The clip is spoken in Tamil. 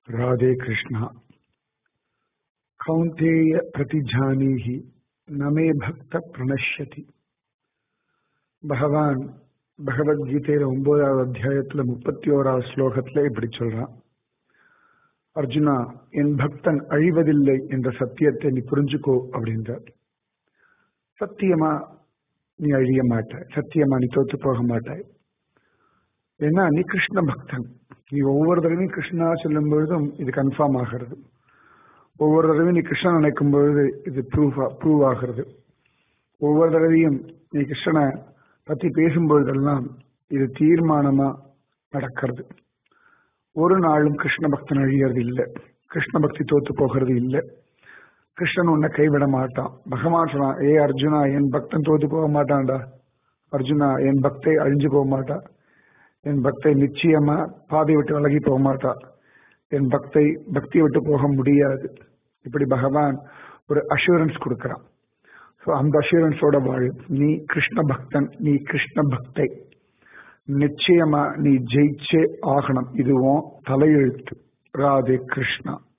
राधे कृष्णा कौन्तेय प्रतिजानीहि न मे भक्त प्रणश्यति பகவான் பகவத்கீதையில ஒன்பதாவது அத்தியாயத்துல முப்பத்தி ஓராவது ஸ்லோகத்துல இப்படி சொல்றான் அர்ஜுனா என் பக்தன் அழிவதில்லை என்ற சத்தியத்தை நீ புரிஞ்சுக்கோ அப்படின்றார் சத்தியமா நீ அழிய மாட்டாய் சத்தியமா நீ தோத்து போக மாட்டாய் ஏன்னா நீ கிருஷ்ண பக்தன் நீ ஒவ்வொரு தடவையும் கிருஷ்ணா சொல்லும் பொழுதும் இது கன்ஃபார்ம் ஆகிறது ஒவ்வொரு தடவையும் நீ கிருஷ்ணன் நினைக்கும் பொழுது இது ப்ரூவ் ப்ரூவ் ஆகிறது ஒவ்வொரு தடவையும் நீ கிருஷ்ணனை பத்தி பேசும்பொழுதெல்லாம் இது தீர்மானமா நடக்கிறது ஒரு நாளும் கிருஷ்ண பக்தன் அழியறது இல்லை கிருஷ்ண பக்தி தோத்து போகிறது இல்லை கிருஷ்ணன் உன்னை கைவிட மாட்டான் பகவான் சொன்னான் ஏ அர்ஜுனா என் பக்தன் தோத்து போக மாட்டான்டா அர்ஜுனா என் பக்தை அழிஞ்சு போக மாட்டா என் பக்தை நிச்சயமா பாதை விட்டு விலகி போக மாட்டா என் பக்தை பக்தியை விட்டு போக முடியாது இப்படி பகவான் ஒரு அஷூரன்ஸ் கொடுக்கிறான் ஸோ அந்த அஷூரன்ஸோட வாழு நீ கிருஷ்ண பக்தன் நீ கிருஷ்ண பக்தை நிச்சயமா நீ ஜெயிச்சே ஆகணும் இதுவும் தலையெழுத்து ராதே கிருஷ்ணா